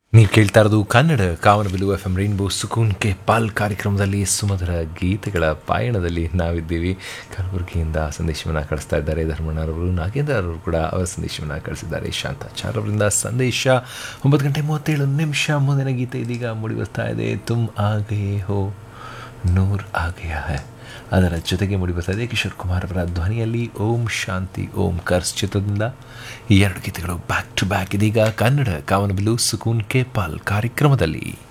ನೀವು ಕೇಳ್ತಾ ಇರೋದು Kannada Kamanabillu F M rainbow Sukoon Ke Pal ಕಾರ್ಯಕ್ರಮದಲ್ಲಿ ಸುಮಧುರ ಗೀತೆಗಳ ಪಾಯಣದಲ್ಲಿ ನಾವಿದ್ದೀವಿ ಕಲಬುರಗಿಯಿಂದ ಸಂದೇಶವನ್ನು ಕಳಿಸ್ತಾ ಇದ್ದಾರೆ ಧರ್ಮಣ್ಣರವರು ನಾಗೇಂದ್ರ ಅವರು ಕೂಡ ಅವರ ಸಂದೇಶವನ್ನು ಕಳಿಸಿದ್ದಾರೆ ಶಾಂತಾಚಾರ್ ಅವರಿಂದ ಸಂದೇಶ ಒಂಬತ್ತು ಗಂಟೆ ಮೂವತ್ತೇಳು ನಿಮಿಷ ಮುಂದಿನ ಗೀತೆ ಇದೀಗ ಮೂಡಿ ಬರ್ತಾ ಇದೆ ತುಮ್ ಆಗೇ ಹೋ ನೂರ್ ಆ ಗಯಾ ಹೈ ಅದರ ಜೊತೆಗೆ ಮೂಡಿ ಬರ್ತಾ ಇದೆ ಕಿಶೋರ್ ಕುಮಾರ್ ಅವರ ಧ್ವನಿಯಲ್ಲಿ ಓಂ ಶಾಂತಿ ಓಂ ಕರ್ಸ್ ಚಿತ್ರದಿಂದ ಈ ಎರಡು ಗೀತೆಗಳು ಬ್ಯಾಕ್ ಟು ಬ್ಯಾಕ್ ಇದೀಗ ಕನ್ನಡ ಕಾವನಬಿಲು ಸುಕೂನ್ ಕೆ ಪಾಲ್ ಕಾರ್ಯಕ್ರಮದಲ್ಲಿ